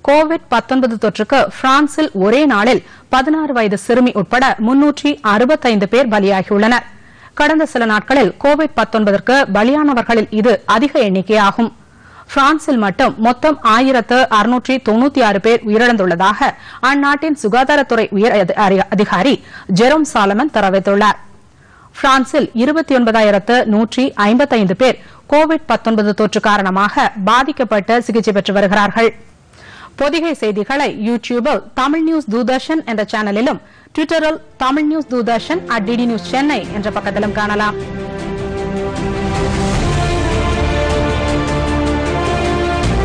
Covid 19 தொற்றுக்கு பிரான்சில் ஒரே நாளில் பதினாறு வயது சிறுமி உட்பட முன்னூற்றி அறுபத்தைந்து பேர் பலியாகியுள்ளனர் கடந்த சில நாட்களில் கோவிட் 19 ற்கு பலியானவர்களில் இது அதிக எண்ணிக்கையாகும் பிரான்சில் மட்டும் மொத்தம் ஆயிரத்து அறுநூற்றி தொன்னூத்தி ஆறு பேர் உயிரிழந்துள்ளதாக அந்நாட்டின் சுகாதாரத்துறை உயர் அதி- அதிகாரி ஜெரோம் சாலமன் தெரிவித்துள்ளார் பிரான்சில் இருபத்தி ஒன்பதாயிரத்து நூற்றி ஐம்பத்தைந்து பேர் கோவிட் 19 தொற்று காரணமாக பாதிக்கப்பட்டு சிகிச்சை பெற்று வருகிறார்கள் பொதிகை செய்திகளை யூ டியூபில் தமிழ் நியூஸ் தூர்தர்ஷன் என்ற சேனலிலும் ட்விட்டரில் Tamil news Doordarshan at DD news Chennai என்ற பக்கத்திலும் காணலாம்